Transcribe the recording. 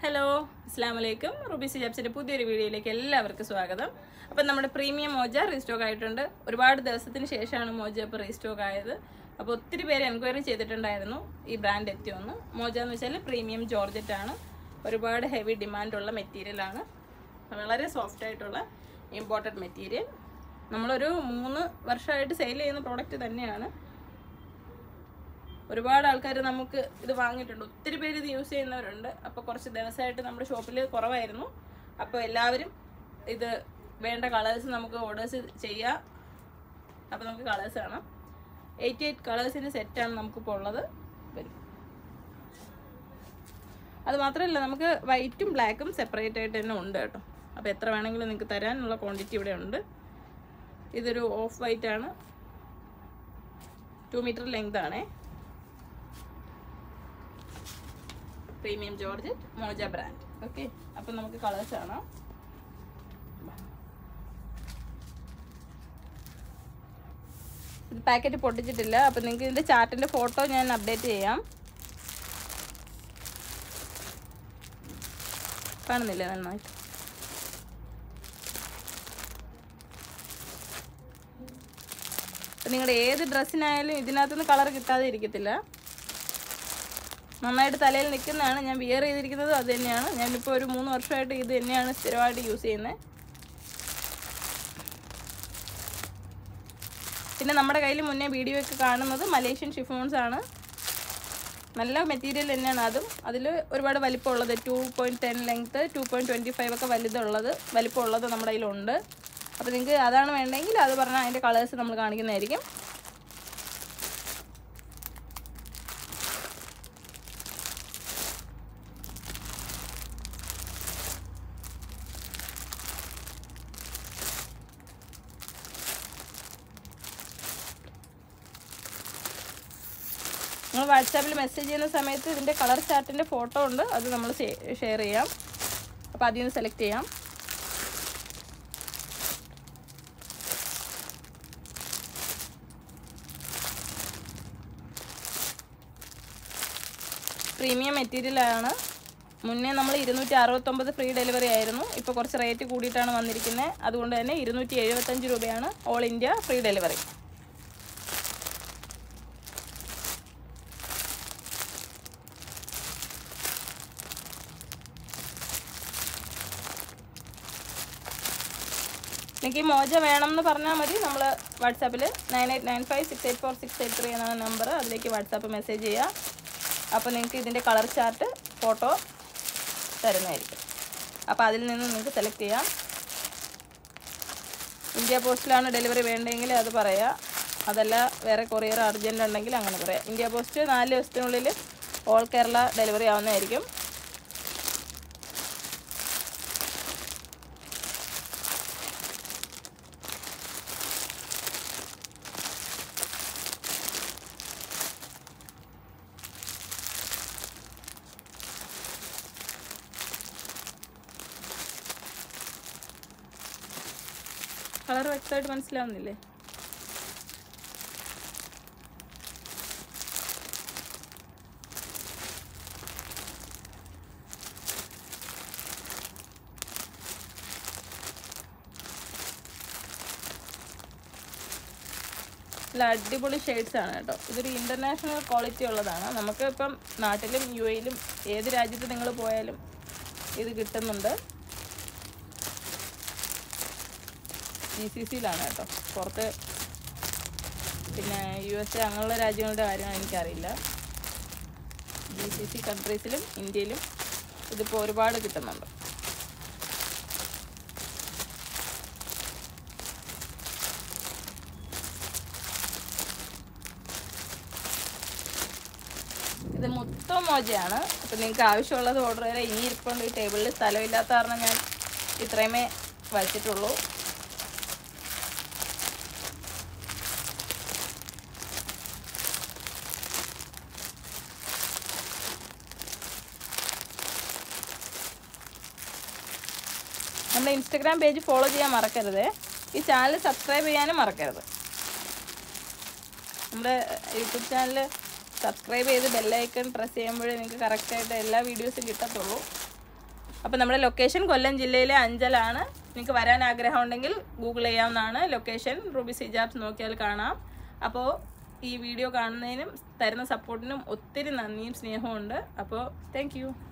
hello അസ്സാം വലൈക്കും Ruby സിജാബ്സിന്റെ പുതിയൊരു വീഡിയോയിലേക്ക് എല്ലാവർക്കും സ്വാഗതം അപ്പം നമ്മുടെ പ്രീമിയം മോജ റീസ്റ്റോക്ക് ആയിട്ടുണ്ട് ഒരുപാട് ദിവസത്തിന് ശേഷമാണ് മോജ ഇപ്പോൾ റീസ്റ്റോക്ക് ആയത് അപ്പോൾ ഒത്തിരി പേര് എൻക്വയറി ചെയ്തിട്ടുണ്ടായിരുന്നു ഈ ബ്രാൻഡ് എത്തിയൊന്ന് മോജ എന്ന് വെച്ചാൽ പ്രീമിയം ജോർജറ്റ് ആണ് ഒരുപാട് ഹെവി ഡിമാൻഡുള്ള മെറ്റീരിയലാണ് വളരെ സോഫ്റ്റ് ആയിട്ടുള്ള ഇമ്പോർട്ടഡ് മെറ്റീരിയൽ നമ്മളൊരു മൂന്ന് വർഷമായിട്ട് സെയിൽ ചെയ്യുന്ന പ്രോഡക്റ്റ് തന്നെയാണ് ഒരുപാട് ആൾക്കാർ നമുക്ക് ഇത് വാങ്ങിയിട്ടുണ്ട് ഒത്തിരി പേര് ഇത് യൂസ് ചെയ്യുന്നവരുണ്ട് അപ്പോൾ കുറച്ച് ദിവസമായിട്ട് നമ്മുടെ ഷോപ്പിൽ കുറവായിരുന്നു അപ്പോൾ എല്ലാവരും ഇത് വേണ്ട കളേഴ്സ് നമുക്ക് ഓർഡേഴ്സ് ചെയ്യാം അപ്പോൾ നമുക്ക് കളേഴ്സ് കാണാം എയ്റ്റി എയ്റ്റ് കളേഴ്സിൻ്റെ സെറ്റാണ് നമുക്കിപ്പോൾ ഉള്ളത് വരും അത് മാത്രമല്ല നമുക്ക് വൈറ്റും ബ്ലാക്കും സെപ്പറേറ്റ് ആയിട്ട് തന്നെ ഉണ്ട് കേട്ടോ അപ്പോൾ എത്ര വേണമെങ്കിലും നിങ്ങൾക്ക് തരാനുള്ള ക്വാണ്ടിറ്റി ഇവിടെ ഉണ്ട് ഇതൊരു ഓഫ് വൈറ്റ് ആണ് ടു മീറ്റർ ലെങ്ത് ആണേ പ്രീമിയം ജോർജ് മോജ ബ്രാൻഡ് ഓക്കെ അപ്പം നമുക്ക് കളേഴ്സ് കാണാം ഇത് പാക്കറ്റ് പൊട്ടിച്ചിട്ടില്ല അപ്പം നിങ്ങൾക്ക് ഇതിൻ്റെ ചാർട്ടിൻ്റെ ഫോട്ടോ ഞാൻ അപ്ഡേറ്റ് ചെയ്യാം കാണുന്നില്ല നന്നായിട്ട് അപ്പം നിങ്ങളുടെ ഏത് ഡ്രസ്സിനായാലും ഇതിനകത്തുനിന്ന് കളർ കിട്ടാതെ ഇരിക്കത്തില്ല നന്നായിട്ട് തലയിൽ നിൽക്കുന്നതാണ് ഞാൻ വിയർ ചെയ്തിരിക്കുന്നത് അത് തന്നെയാണ് ഞാനിപ്പോൾ ഒരു മൂന്ന് വർഷമായിട്ട് ഇത് തന്നെയാണ് സ്ഥിരമായിട്ട് യൂസ് ചെയ്യുന്നത് പിന്നെ നമ്മുടെ കയ്യിൽ മുന്നേ വീഡിയോ ഒക്കെ കാണുന്നത് മലേഷ്യൻ ഷിഫോൺസ് ആണ് നല്ല മെറ്റീരിയൽ തന്നെയാണ് അതും അതിൽ ഒരുപാട് വലിപ്പമുള്ളത് two point ten length two point twenty five ഒക്കെ വലുതുള്ളത് വലിപ്പമുള്ളത് നമ്മുടെ കയ്യിലുണ്ട് അപ്പോൾ നിങ്ങൾക്ക് അതാണ് വേണ്ടെങ്കിൽ അത് പറഞ്ഞാൽ അതിൻ്റെ കളേഴ്സ് നമ്മൾ കാണിക്കുന്നതായിരിക്കും നിങ്ങൾ വാട്സാപ്പിൽ മെസ്സേജ് ചെയ്യുന്ന സമയത്ത് ഇതിൻ്റെ കളർ ചാർട്ടിൻ്റെ ഫോട്ടോ ഉണ്ട് അത് നമ്മൾ ഷെയർ ചെയ്യാം അപ്പോൾ അതിൽ നിന്ന് സെലക്ട് ചെയ്യാം പ്രീമിയം മെറ്റീരിയലാണ് മുന്നേ നമ്മൾ ഇരുന്നൂറ്റി അറുപത്തൊമ്പത് ഫ്രീ ഡെലിവറി ആയിരുന്നു ഇപ്പോൾ കുറച്ച് റേറ്റ് കൂടിയിട്ടാണ് വന്നിരിക്കുന്നത് അതുകൊണ്ട് തന്നെ ഇരുന്നൂറ്റി എഴുപത്തഞ്ച് രൂപയാണ് ഓൾ ഇന്ത്യ ഫ്രീ ഡെലിവറി എനിക്ക് ഈ മോജ വേണം എന്ന് പറഞ്ഞാൽ മതി നമ്മൾ വാട്സാപ്പിൽ nine eight nine five six eight four six eight three എന്നാണ് നമ്പർ അതിലേക്ക് വാട്സാപ്പ് മെസ്സേജ് ചെയ്യുക അപ്പോൾ നിങ്ങൾക്ക് ഇതിൻ്റെ കളർ ചാർട്ട് ഫോട്ടോ തരുന്നതായിരിക്കും അപ്പോൾ അതിൽ നിന്ന് നിങ്ങൾക്ക് സെലക്ട് ചെയ്യാം ഇന്ത്യ പോസ്റ്റിലാണ് ഡെലിവറി വേണ്ടതെങ്കിൽ അത് പറയാം അതല്ല വേറെ കൊറിയർ അർജൻറ്റ് ഉണ്ടെങ്കിൽ അങ്ങനെ പറയാം ഇന്ത്യ പോസ്റ്റ് നാല് ദിവസത്തിനുള്ളിൽ ഓൾ കേരള ഡെലിവറി ആവുന്നതായിരിക്കും കളർ വ്യക്തമായിട്ട് മനസ്സിലാവുന്നില്ലേ നല്ല അടിപൊളി ഷെയ്ഡ്സ് ആണ് കേട്ടോ ഇതൊരു ഇൻ്റർനാഷണൽ ക്വാളിറ്റി ഉള്ളതാണ് നമുക്ക് ഇപ്പം നാട്ടിലും യു എയിലും ഏത് രാജ്യത്ത് നിങ്ങൾ പോയാലും ഇത് കിട്ടുന്നുണ്ട് ജി സി സിയിലാണ് കേട്ടോ പുറത്ത് പിന്നെ യു എസ് എ അങ്ങനെയുള്ള രാജ്യങ്ങളുടെ കാര്യമാണ് എനിക്കറിയില്ല ജി സി സി കൺട്രീസിലും ഇന്ത്യയിലും ഇതിപ്പോൾ ഒരുപാട് കിട്ടുന്നുണ്ട് ഇത് മൊത്തം മോജയാണ് അപ്പം നിങ്ങൾക്ക് ആവശ്യമുള്ളത് ഓർഡർ ചെയ്താൽ ഇനി ഇരിപ്പുണ്ട് ഈ ടേബിളിൽ സ്ഥലമില്ലാത്ത കാരണം ഞാൻ ഇത്രയുമേ വച്ചിട്ടുള്ളൂ നമ്മുടെ ഇൻസ്റ്റഗ്രാം പേജ് ഫോളോ ചെയ്യാൻ മറക്കരുത് ഈ ചാനൽ സബ്സ്ക്രൈബ് ചെയ്യാനും മറക്കരുത് നമ്മുടെ യൂട്യൂബ് ചാനൽ സബ്സ്ക്രൈബ് ചെയ്ത് ബെല്ലൈക്കൺ പ്രസ് ചെയ്യുമ്പോഴേ നിങ്ങൾക്ക് കറക്റ്റായിട്ട് എല്ലാ വീഡിയോസും കിട്ടത്തുള്ളൂ അപ്പോൾ നമ്മുടെ ലൊക്കേഷൻ കൊല്ലം ജില്ലയിലെ അഞ്ചലാണ് നിങ്ങൾക്ക് വരാൻ ആഗ്രഹം ഉണ്ടെങ്കിൽ ഗൂഗിൾ ചെയ്യാവുന്നതാണ് ലൊക്കേഷൻ റൂബി സിജാബ്സ് നോക്കിയാൽ കാണാം അപ്പോൾ ഈ വീഡിയോ കാണുന്നതിനും തരുന്ന സപ്പോർട്ടിനും ഒത്തിരി നന്ദിയും സ്നേഹവും ഉണ്ട് അപ്പോൾ താങ്ക്